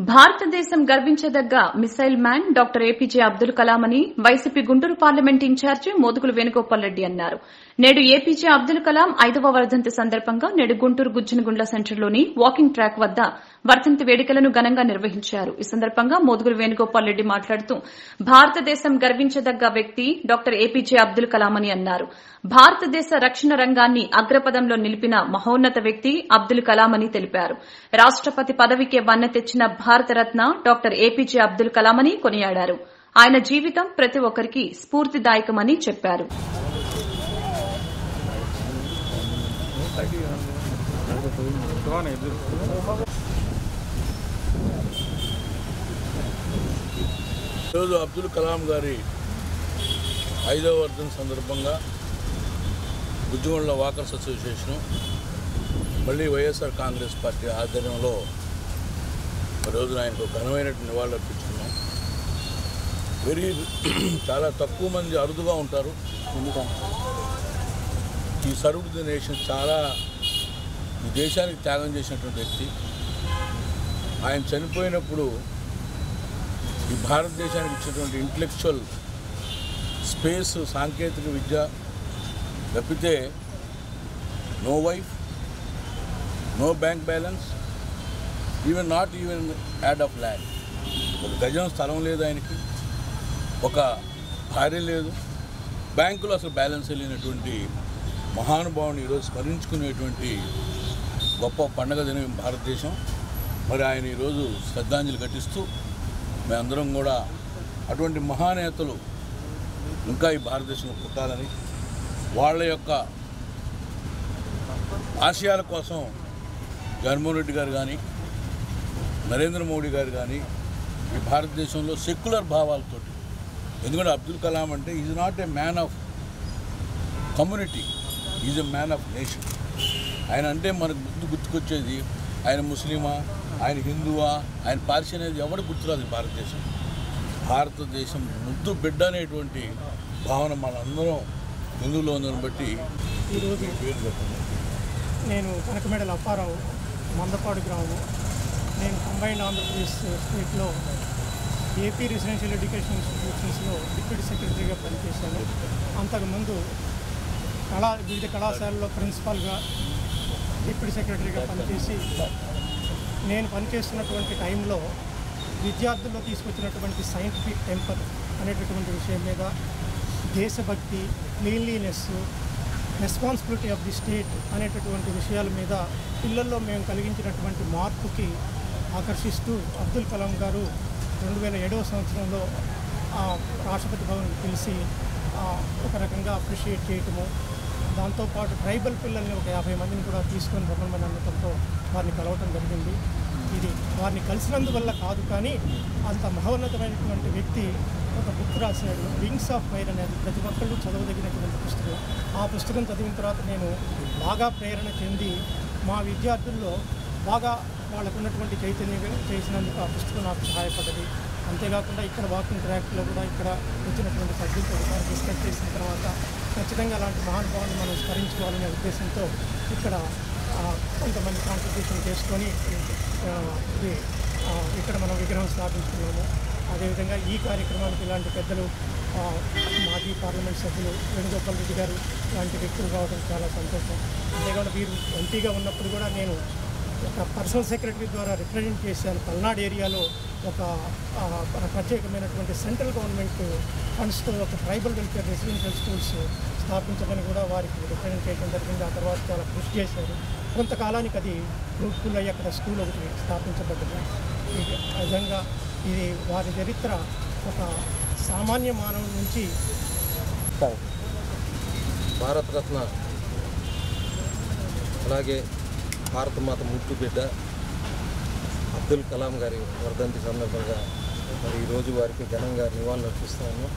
భారతదేశం గర్వించదగ్గ missile man doctor APJ Abdul Kalam అని వైసీపీ గుంటూరు పార్లమెంట్ ఇన్ఛార్జి మోదుగులు వేణుగోపాల్ రెడ్డి అన్నారు నేడు ఏపీజే అబ్దుల్ కలాం ఐదవ వర్ధంతి సందర్భంగా నేడు గుంటూరు గుజ్జనగుండ్ల సెంటర్లోని వాకింగ్ ట్రాక్ వద్ద వర్ధంతి వేడుకలను ఘనంగా నిర్వహించారు ఈ సందర్భంగా మోదుగులు వేణుగోపాల్ రెడ్డి మాట్లాడుతూ భారతదేశం గర్వించదగ్గ వ్యక్తి డాక్టర్ ఏపీజే అబ్దుల్ కలాం అని అన్నారు భారతదేశ రక్షణ రంగాన్ని అగ్రపదంలో నిలిపిన మహోన్నత వ్యక్తి అబ్దుల్ కలాం అని తెలిపారు రాష్టపతి పదవికే వన్నె తెచ్చిన భారతరత్న డాక్టర్ ఏపీజే అబ్దుల్ కలాం అని కొనియాడారు ఆయన జీవితం ప్రతి ఒక్కరికి స్ఫూర్తిదాయకమని చెప్పారు ఈరోజు అబ్దుల్ కలాం గారి ఐదవ వర్ధన సందర్భంగా గుజ్జుగొండ వాకర్స్ అసోసియేషను మళ్ళీ వైఎస్ఆర్ కాంగ్రెస్ పార్టీ ఆధ్వర్యంలో ఈ రోజున ఆయనకు ఘనమైనటువంటి నివాళులు అర్పించుకున్నాం వెరీ చాలా తక్కువ మంది అరుదుగా ఉంటారు ఈ సర్వ్ ది నేషన్ చాలా ఈ దేశానికి త్యాగం చేసినటువంటి వ్యక్తి ఆయన చనిపోయినప్పుడు ఈ భారతదేశానికి ఇచ్చినటువంటి ఇంటలెక్చువల్ స్పేస్ సాంకేతిక విద్య తప్పితే no wife no bank balance even not even yard of land ఒక గజం స్థలం లేదు ఆయనకి ఒక భార్య లేదు బ్యాంకులో అసలు బ్యాలెన్స్ లేనటువంటి మహానుభావుని ఈరోజు స్మరించుకునేటువంటి గొప్ప పండగ దినం భారతదేశం మరి ఆయన ఈరోజు శ్రద్ధాంజలి ఘటిస్తూ మేమందరం కూడా అటువంటి మహానేతలు ఇంకా ఈ భారతదేశంలో పుట్టాలని వాళ్ళ యొక్క ఆశయాల కోసం జగన్మోహన్ రెడ్డి గారు కానీ నరేంద్ర మోడీ గారు కానీ ఈ భారతదేశంలో సెక్యులర్ భావాలతో ఎందుకంటే అబ్దుల్ కలాం అంటే is not a man of community is a man of nation ఆయన అంటే మనకు గుర్తు గుర్తుకొచ్చేది ఆయన ముస్లిమా ఆయన హిందువా ఆయన పార్సీ అనేది ఎవరు గుర్తురాదు ఈ భారతదేశం భారతదేశం ముద్దు బిడ్డ అనేటువంటి భావన మనందరం హిందువులో ఉందని బట్టి ఈరోజు పేరు చెప్పండి నేను కనకమేడల అప్పారావు మందపాడు గ్రామం నేను కంబైన్డ్ ఆంధ్రప్రదేశ్ స్టేట్లో ఏపీ రెసిడెన్షియల్ ఎడ్యుకేషన్ ఇన్స్టిట్యూషన్స్లో డిప్యూటీ సెక్రటరీగా పనిచేశాను అంతకుముందు కళా వివిధ కళాశాలలో ప్రిన్సిపాల్గా డిప్యూటీ సెక్రటరీగా పనిచేసి నేను పనిచేస్తున్నటువంటి టైంలో విద్యార్థుల్లో తీసుకొచ్చినటువంటి సైంటిఫిక్ టెంపర్ అనేటటువంటి విషయం మీద దేశభక్తి cleanliness responsibility of the state అనేటటువంటి విషయాల మీద పిల్లల్లో మేము కలిగించినటువంటి మార్పుకి ఆకర్షిస్తూ అబ్దుల్ కలాం గారు రెండు వేల ఏడవ సంవత్సరంలో ఆ, రాష్ట్రపతి భవన్ పిలిచి ఆ, ఒక రకంగా అప్రిషియేట్ చేయటము దాంతోపాటు ట్రైబల్ పిల్లల్ని ఒక యాభై మందిని కూడా తీసుకొని రమ్మని అనడంతో వారిని కలవటం జరిగింది ఇది వారిని కలిసినందువల్ల కాదు కానీ అంత మహోన్నతమైనటువంటి వ్యక్తి ఒక బుక్ రాశాడు వింగ్స్ ఆఫ్ ఫైర్ అనేది ప్రతి ఒక్కళ్ళు చదవదగినటువంటి పుస్తకం ఆ పుస్తకం చదివిన తర్వాత నేను బాగా ప్రేరణ చెంది మా విద్యార్థుల్లో బాగా వాళ్ళకు ఉన్నటువంటి చైతన్యం చేసినందుకు ఆ పుస్తకం నాకు సహాయపడ్డది అంతేకాకుండా ఇక్కడ వాకింగ్ ట్రాక్లో కూడా ఇక్కడ వచ్చినటువంటి సభ్యులతో ఒకసారి డిస్కస్ చేసిన తర్వాత ఖచ్చితంగా అలాంటి మహానుభావుని మనం స్మరించుకోవాలనే ఉద్దేశంతో ఇక్కడ ఆ, కొంతమంది కాంట్రిబ్యూషన్ చేసుకొని ఆ, ఇది ఆ, ఇక్కడ మనం విగ్రహం స్థాపించుకున్నాము అదేవిధంగా ఈ కార్యక్రమానికి ఇలాంటి పెద్దలు ఆ, మాజీ పార్లమెంట్ సభ్యులు వేణుగోపాల్ రెడ్డి గారు లాంటి వ్యక్తులు రావడం చాలా సంతోషం అంతేకాకుండా వీరు ఎంపీగా ఉన్నప్పుడు కూడా నేను ఒక పర్సనల్ సెక్రటరీ ద్వారా రిప్రజెంట్ చేశాను పల్నాడు ఏరియాలో ఒక ఆ, ఒక ప్రత్యేకమైనటువంటి సెంట్రల్ గవర్నమెంట్ ఫండ్స్తో ఒక ట్రైబల్ వెల్ఫేర్ రెసిడెన్షియల్ స్కూల్స్ స్థాపించమని కూడా వారికి రిప్రజెంట్ చేయడం జరిగింది ఆ తర్వాత చాలా కృషి చేశారు కొంతకాలానికి అది ఫ్రూట్ఫుల్ అయ్యి అక్కడ స్కూల్ ఒకటి స్థాపించబడ్డది ఈ విధంగా ఇది వారి చరిత్ర ఒక సామాన్య మానవుడి నుంచి భారతరత్న అలాగే భారతమాత ముద్దు బిడ్డ అబ్దుల్ కలాం గారి వర్ధంతి సందర్భంగా మరి ఈరోజు వారికి ఘనంగా నివాళులు అర్పిస్తాము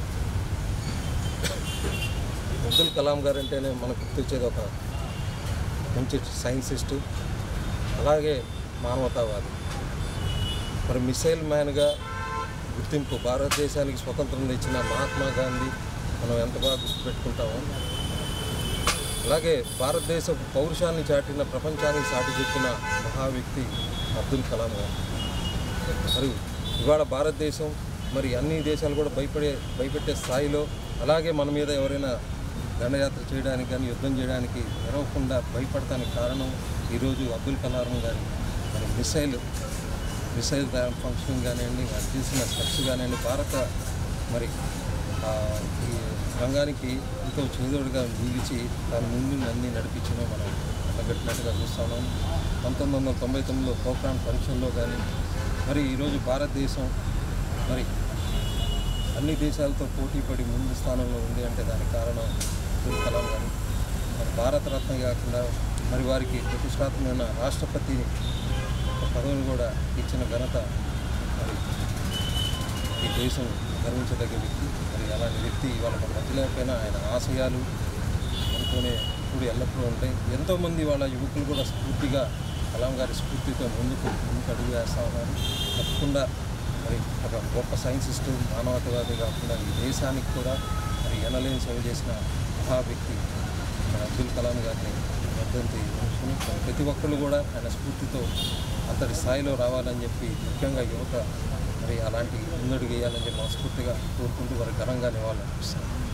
అబ్దుల్ కలాం గారు అంటేనే మనకు గుర్తొచ్చేది ఒక మంచి సైన్సిస్టు అలాగే మానవతావాది మరి మిసైల్ మ్యాన్గా గుర్తింపు భారతదేశానికి స్వతంత్రం తెచ్చిన మహాత్మా గాంధీ మనం ఎంత బాగా గుర్తుపెట్టుకుంటామో అలాగే భారతదేశ పౌరుషాన్ని చాటిన ప్రపంచానికి సాటి చెప్పిన మహా వ్యక్తి అబ్దుల్ కలాం గారు మరి ఇవాళ భారతదేశం మరి అన్ని దేశాలు కూడా భయపడే భయపెట్టే స్థాయిలో అలాగే మన మీద ఎవరైనా దండయాత్ర చేయడానికి కానీ యుద్ధం చేయడానికి నిలవకుండా భయపడటానికి కారణం ఈరోజు అబ్దుల్ కలాం గారి మరి మిసైల్ మిసైల్ ఫంక్షన్ కానివ్వండి అది చేసిన స్టెప్స్ కానివ్వండి భారత మరి ఆ, ఈ రంగానికి ఎంతో చేదోడుగా నిలిచి దాని ముందు అన్ని నడిపించడం మనం కట్టగట్టినట్టుగా చూస్తా ఉన్నాం పంతొమ్మిది వందల తొంభై తొమ్మిదిలో పోఖ్రాన్ పరీక్షల్లో కానీ మరి ఈరోజు భారతదేశం మరి అన్ని దేశాలతో పోటీ పడి ముందు స్థానంలో ఉంది అంటే దానికి కారణం అబ్దుల్ కలాం గారు మరి భారతరత్న కాకుండా మరి వారికి ప్రతిష్టాత్మకమైన రాష్ట్రపతి పదవిని కూడా ఇచ్చిన ఘనత మరి ఈ దేశం గర్వించదగ్గ వ్యక్తి మరి అలాంటి వ్యక్తి ఇవాళ మన మధ్య లేకపోయినా ఆయన ఆశయాలు మనతోనే ఇప్పుడు ఎల్లప్పుడూ ఉంటాయి ఎంతోమంది వాళ్ళ యువకులు కూడా స్ఫూర్తిగా కలాం గారి స్ఫూర్తితో ముందుకు ముందుకు అడుగు వేస్తూ ఉన్నారు తప్పకుండా మరి ఒక గొప్ప సైన్సిస్టు మానవతావాది కాకుండా ఈ దేశానికి కూడా మరి ఎనలేని సేవ చేసిన మహా వ్యక్తి మన అబ్దుల్ కలాం గారిని వర్ధంతి ఉంచుకుని మరి ప్రతి ఒక్కళ్ళు కూడా ఆయన స్ఫూర్తితో అంతటి స్థాయిలో రావాలని చెప్పి ముఖ్యంగా యువత మరి అలాంటి ముందడుగు వేయాలని చెప్పి మనస్ఫూర్తిగా కోరుకుంటూ వారి ఘనంగా నివాళులు అర్పిస్తాను